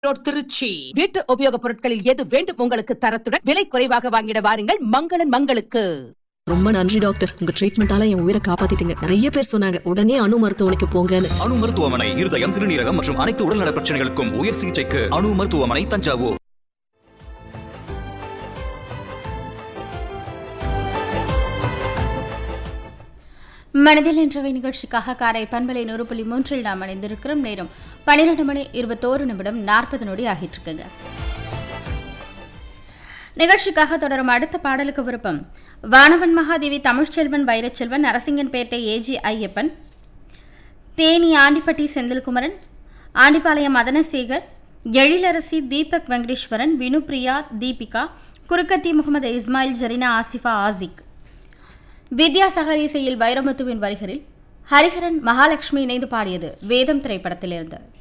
road Trichy வீட்டு உபயோகப் பொருட்களில் எது வேண்டும் உங்களுக்கு தரத்துடன் விலை குறைவாக வாங்கிட வாருங்கள் மங்களன் மங்களுக்கு ரொம்ப நன்றி டாக்டர் உங்க ட்ரீட்மெண்டால என் உயிரை காப்பாத்திட்டீங்க நிறைய பேர் சொன்னாங்க உடனே அணு மருத்துவமனைக்கு போங்கன்னு அணு மருத்துவமனை இருதயம் சிறுநீரகம் மற்றும் அனைத்து உடல்நல பிரச்சனைகளுக்கும் உயர் சிகிச்சைக்கு அணு மருத்துவமனை தஞ்சாவூர் மனதில் என்றவை நிகழ்ச்சிக்காக காரை பண்பலை நூறு புள்ளி மூன்றில் நாம் அணிந்திருக்கிறோம் நேரம் பன்னிரெண்டு மணி இருபத்தோரு நிமிடம் நாற்பது நொடி ஆகிட்டு இருக்குங்க நிகழ்ச்சிக்காக தொடரும் அடுத்த பாடலுக்கு விருப்பம் வானவன் மகாதேவி தமிழ்ச்செல்வன் வைரச்செல்வன் நரசிங்கன்பேட்டை ஏஜி ஐயப்பன் தேனி ஆண்டிப்பட்டி செந்தில்குமரன் ஆண்டிப்பாளையம் மதனசேகர் எழிலரசி தீபக் வெங்கடேஸ்வரன் வினுப்ரியா தீபிகா குருக்கத்தி முகமது இஸ்மாயில் ஜரீனா ஆசிஃபா ஆசிக் வித்யாசாகர் இசையில் வைரமுத்துவின் வரிகளில் ஹரிஹரன் மகாலட்சுமி இணைந்து பாடியது வேதம் திரைப்படத்திலிருந்து